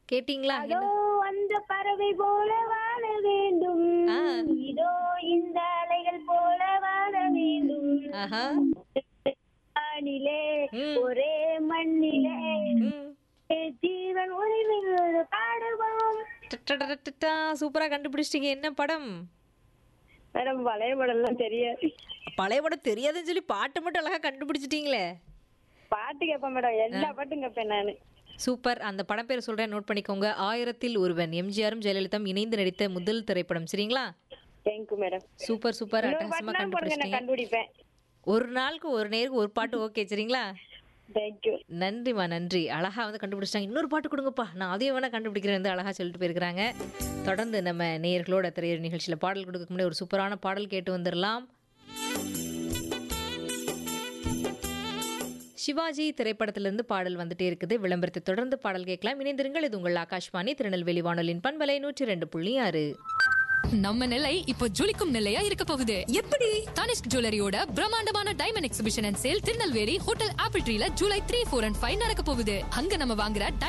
கேட்டீங்களா அதோ அந்த பறவை போல வாழ வேண்டும் ஆ. இதோ இந்த அலைகள் போல வாழ வேண்டும் ஆஹா வானிலே ம். ஒரே மண்ணிலே ம். ஜீவன் உரிமையோடு பாடுவோம் டட்டடடடடா, சூப்பரா கண்டுபிடிச்சிட்டீங்க என்ன படம் மேடம் பழைய படம்லாம் தெரியாது பழைய படம் தெரியாதுன்னு சொல்லி பாட்டு மட்டும் அழகா கண்டுபிடிச்சிட்டீங்களே பாட்டு கேட்பேன் மேடம் எல்லா பாட்டும் கேட்பேன் நானு சூப்பர் அந்த படம் பேர் சொல்றேன் நோட் பண்ணிக்கோங்க ஆயிரத்தில் ஒருவன் எம்ஜிஆரும் ஜெயலலிதாவும் இணைந்து நடித்த முதல் திரைப்படம் சரிங்களா தேங்க்யூ மேடம் சூப்பர் சூப்பர் இன்னொரு அட்டகாசமா பாட்டுலாம் போடுங்க நான் கண்டுபிடிச்சிட்டீங்க கண்டுபிடிப்பேன் ஒரு நாளுக்கு ஒரு நேருக்கு ஒரு பாட்டு ஓகே சரிங்களா தேங்க்யூ நன்றிம்மா நன்றி அழகா வந்து கண்டுபிடிச்சிட்டாங்க இன்னொரு பாட்டு கொடுங்கப்பா நான் அதையும் வேணா கண்டுபிடிக்கிறேன் வந்து அழகா சொல்லிட்டு போயிருக்கிறாங்க தொடர்ந்து நம்ம நேயர்களோட திரையர் நிகழ்ச்சியில பாடல் கொடுக்க முன்னாடி ஒரு சூப்பரான பாடல் கேட்டு வந்துடலாம் சிவாஜி திரைப்படத்திலிருந்து பாடல் வந்துட்டே இருக்குது விளம்பரத்தை தொடர்ந்து பாடல் கேட்கலாம் இணைந்திருங்கள் இது உங்கள் ஆகாஷ்வாணி திருநெல்வேலி வானொலியின் பண்பலை நூற்றி ரெண்டு புள்ளி ஆறு நம்ம நிலை இப்போ ஜொலிக்கும் நிலையா இருக்க போகுது எப்படி தனிஷ்க் ஜுவல்லரியோட பிரம்மாண்டமான diamond exhibition and sale Tirunelveli hotel apple ட்ரீல July three four and five நடக்க போகுது அங்க நம்ம வாங்குற